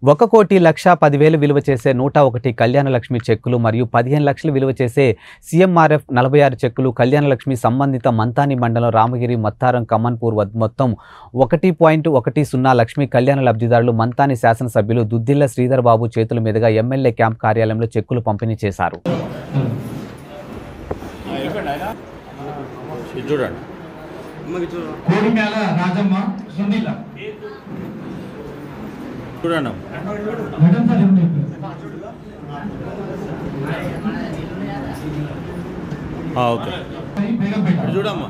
ఒక కోటి లక్ష పదివేలు విలువ చేసే నూట ఒకటి కళ్యాణలక్ష్మి చెక్కులు మరియు పదిహేను లక్షలు విలువ చేసే సీఎంఆర్ఎఫ్ నలభై ఆరు చెక్కులు కళ్యాణలక్ష్మి సంబంధిత మంతాని మండలం రామగిరి మత్తారం కమన్పూర్ వద్ద మొత్తం ఒకటి పాయింట్ ఒకటి సున్నా లక్ష్మి కళ్యాణ లబ్ధిదారులు మంతాని శాసనసభ్యులు దుద్దిల్ల శ్రీధర్ బాబు చేతుల మీదుగా ఎమ్మెల్యే క్యాంప్ కార్యాలయంలో చెక్కులు పంపిణీ చేశారు ఇది చూడండి కోడిమేళ రాజమ్మ సునీల చూడండి మేడం సార్ ఏమిటి ఆ, ఓకే బేగంపేట ఇది చూడమ్మా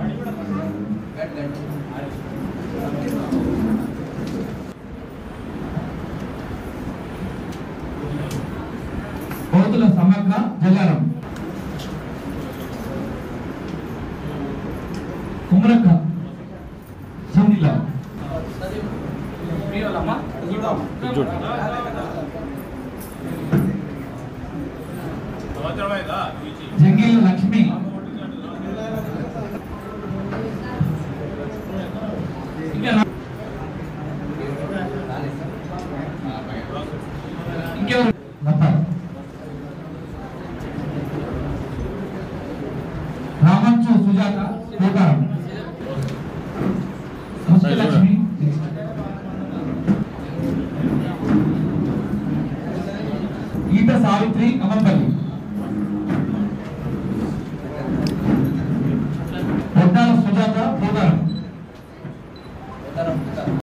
కోతుల సమగ్ర జల్లారం కుమరక్క సునీల ఇది చూడండి జంగిల్ లక్ష్మి ఇంకా రా- ఇంకెవరు లత రామంచు సుజాత కోటారం లక్ష్మి గీత సావిత్రి అమర్పల్లి